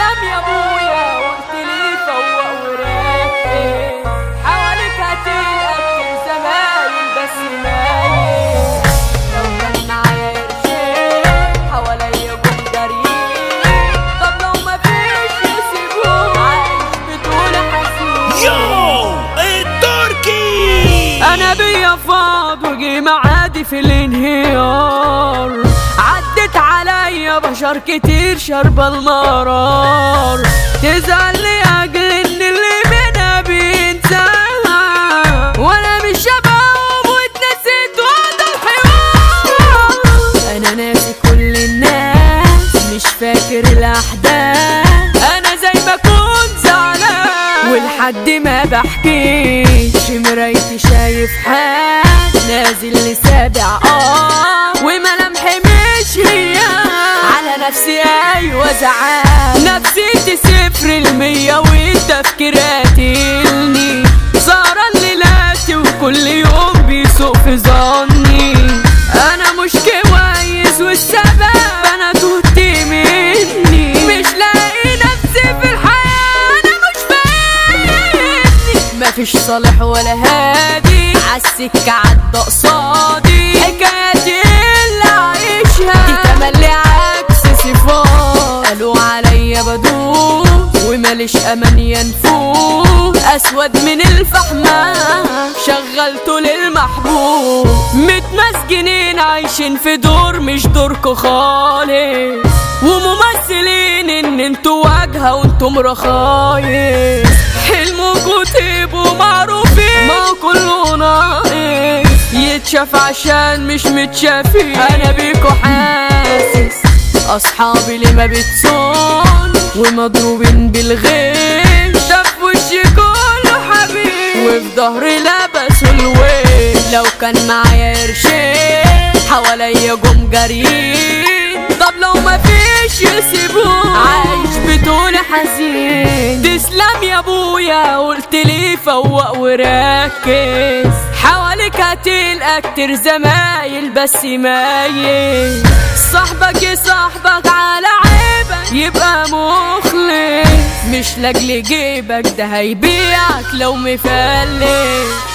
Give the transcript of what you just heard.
تسلم يا ابويا قلت لي فوق وركز حواليك هتلقى زمايل بس نايم لو كان معايا قرشين حواليا جم جريين طب لو مفيش يسيبوه عايش بطول حزين يو التركي انا بيا فاض وجي معادي في الانهيار عدت عليا بشر كتير شرب المرار تزعل لي اجل ان اللي بينا بينساها وانا مش شبههم واتنسيت وقت الحوار انا ناسي كل الناس مش فاكر الاحداث انا زي ما كنت زعلان ولحد ما بحكيش مرايتي شايف حال نازل لسابع اه وملامحي مش هي على نفسي ايوه زعال نفسيتي صفر المية والتفكير قاتلني سهران ليلاتي وكل يوم بيسوق في ظني انا مش كويس والسبب انا تهت مني مش لاقي نفسي في الحياة انا مش فاهمني مفيش صالح ولا هادي عالسكة عدى قصادي حكاياتي اللي عايشها دي تملي عكس صفات قالوا عليا بدوب وماليش امان ينفوق اسود من الفحمة شغلته للمحبوب متمسجنين عايشين في دور مش دوركو خالص وممثلين ان انتوا واجهة وانتم رخايص حلمكوا تبقوا معروفين ما هو كله ناقص يتشاف عشان مش متشافين انا بيكو حاسس اصحابي اللي ما بتصون ومضروبين بالغيب ده في وشي كله حبيب وفي ظهري لبسوا الويل لو كان معايا قرشين حواليا جم جاريين طب لو مفيش يسيبوه عايش بطول حزين تسلم يا ابويا قلت لي فوق وركز حواليك هتلقى كتير زمايل بس مايل صاحبك يصاحبك على عيبك يبقى مخلص مش لاجل جيبك ده هيبيعك لو مفلس